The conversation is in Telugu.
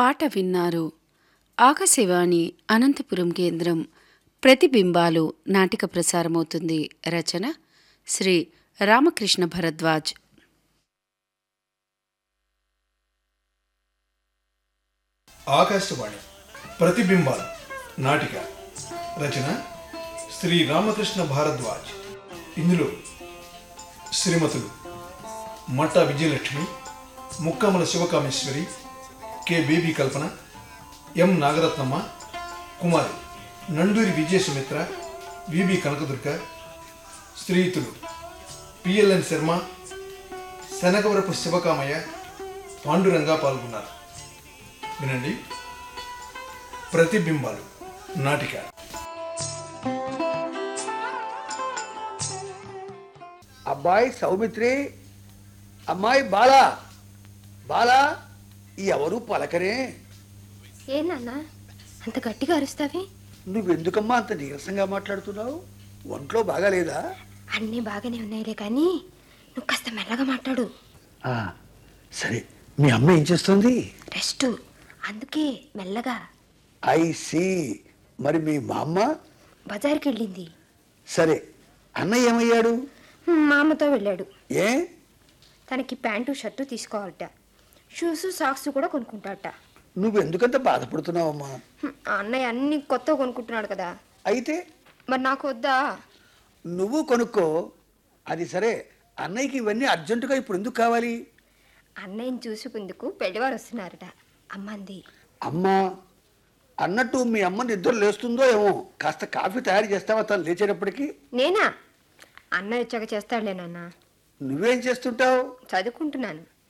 పాట విన్నారు ఆకాశవాణి అనంతపురం కేంద్రం ప్రతిబింబాలు నాటిక ప్రసారమవుతుంది రచన శ్రీ రామకృష్ణ భరద్వాజ్ ఆకాశవాణి ప్రతిబింబాలు నాటిక రచన శ్రీ రామకృష్ణ భారద్వాజ్ ఇందులో శ్రీమతులు Matta Vijayalakshmi Mukkamala Sivakameswari K Baby Kalpana M Nagaratnamma Kumari Nanduri Vijaya Sumitra V B Kanakadurga స్త్రీతులు పిఎల్ఎన్ శర్మ శనగవరపు శివకామయ్య పాండురంగా పాల్గొన్నారు వినండి ప్రతిబింబాలు నాటిక అబ్బాయి సౌమిత్రి అమ్మాయి బాలా బాలా ఎవరు పలకరే ఏ నాన్న అంత గట్టిగా అరుస్తావి నువ్వెందుకమ్మా అంత నీరసంగా మాట్లాడుతున్నావు ఒంట్లో బాగాలేదా అన్నీ బాగానే ఉన్నాయిలే కానీ నువ్వు కాస్త మెల్లగా మాట్లాడు ఆ, సరే మీ అమ్మ ఏం చేస్తుంది రెస్ట్ అందుకే మెల్లగా ఐ సి మరి మీ మా అమ్మ బజార్కి వెళ్ళింది సరే అన్నయ్య ఏమయ్యాడు మా అమ్మతో వెళ్ళాడు ఏ తనకి ప్యాంటు షర్టు తీసుకోవాలట షూస్ సాక్స్ కూడా కొనుక్కుంటాడట నువ్వెందుకంత బాధపడుతున్నావమ్మా హ్మ్, ఆ అన్నయ్య అన్ని కొత్త కొనుక్కుంటున్నాడు కదా అయితే మరి నాకు వద్దా నువ్వు కొనుక్కో అది సరే అన్నయ్యకి ఇవన్నీ అర్జెంటుగా ఇప్పుడు ఎందుకు కావాలి అన్నయ్యని చూసుకుందుకు పెళ్లివారు వస్తున్నారట అమ్మంది అమ్మా అన్నట్టు మీ అమ్మ నిద్ర లేస్తుందో ఏమో కాస్త కాఫీ తయారు చేస్తావా తను లేచేటప్పటికి నేనా అన్నయ్య వచ్చాక చేస్తాడులే నాన్న నువ్వేం చేస్తుంటావు చదువుకుంటున్నాను